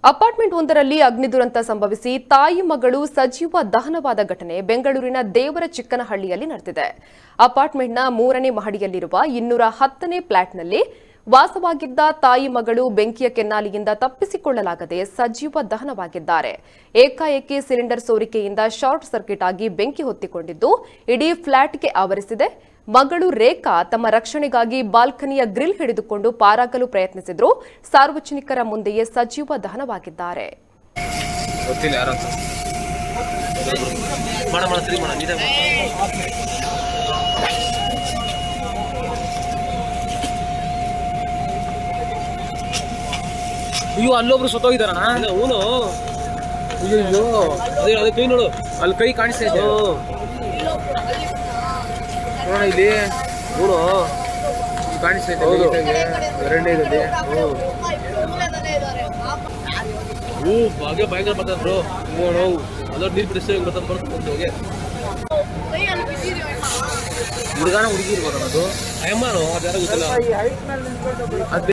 Apartment ಒಂದರಲ್ಲಿ ಅಗ್ನಿ ದುರಂತ ಸಂಭವಿಸಿ ತಾಯಿ ಮಗಳು ಸಜೀವ ದಹನವಾದ ಘಟನೆ ಬೆಂಗಳೂರಿನ ದೇವರ ಚಿಕ್ಕನಹಳ್ಳಿಯಲ್ಲಿ ನಡೆದಿದೆ ಅಪಾರ್ಟ್ಮೆಂಟ್ನ ಮೂರನೇ ಮಹಡಿಯಲ್ಲಿರುವ ಇನ್ನೂರ ಹತ್ತನೇ ಫ್ಲಾಟ್ನಲ್ಲಿ ವಾಸವಾಗಿದ್ದ ತಾಯಿ ಮಗಳು ಬೆಂಕಿಯ ಕೆನ್ನಾಲಿಯಿಂದ ತಪ್ಪಿಸಿಕೊಳ್ಳಲಾಗದೆ ಸಜೀವ ದಹನವಾಗಿದ್ದಾರೆ ಏಕಾಏಕಿ ಸಿಲಿಂಡರ್ ಸೋರಿಕೆಯಿಂದ ಶಾರ್ಟ್ ಸರ್ಕ್ಯೂಟ್ ಆಗಿ ಬೆಂಕಿ ಹೊತ್ತಿಕೊಂಡಿದ್ದು ಇಡೀ ಫ್ಲಾಟ್ಗೆ ಆವರಿಸಿದೆ ಮಗಳು ರೇಖಾ ತಮ್ಮ ರಕ್ಷಣೆಗಾಗಿ ಬಾಲ್ಕನಿಯ ಗ್ರಿಲ್ ಹಿಡಿದುಕೊಂಡು ಪಾರಾಗಲು ಪ್ರಯತ್ನಿಸಿದ್ರು ಸಾರ್ವಜನಿಕರ ಮುಂದೆಯೇ ಸಜೀವ ದಹನವಾಗಿದ್ದಾರೆ ಗೊತ್ತಿಲ್ಲ ಯಾರು ಅಂತ ಮಾಡ ಮಾಡ ಸರಿ ಮಾಡ ನೀನೇ ಅಯ್ಯೋ ಅಲ್ಲೊಬ್ರು ಸುತ್ತೋಗಿದಾರಣ ಅವನು ಅಯ್ಯೋ ಅದೇ ಅದೇ ಕೈ ನೋಡು ಅಲ್ಲಿ ಕೈ ಕಾಣಿಸ್ತಾ ಇದೆ ನೋಡೋಣ ಇಲ್ಲಿ ನೋಡು ಇಲ್ಲಿ ಕಾಣಿಸ್ತಾ ಇದೆ ನೀಟಾಗಿ. ಎರಡನೇದಲ್ಲಿ ಓ ಭಾಗ್ಯ ಭಯಂಕರ ಬರ್ತಾರೆ ಬ್ರೋ ನೋಡು ಅಲ್ಲೋರ್ ನೀರು ಬಿಡಿಸ್ತೇವೆ ಹೆಂಗ್ ಬರ್ತಾರೆ ಬರುತ್ತೆ ಹೋಗಿ ಹುಡುಗನ ಹುಡುಗಿ ಇರ್ಬೋದು ಅದು ಅಯ್ಯಮ್ಮನು ಅದ್ಯಾರೋ ಗೊತ್ತಿಲ್ಲ ಅದ್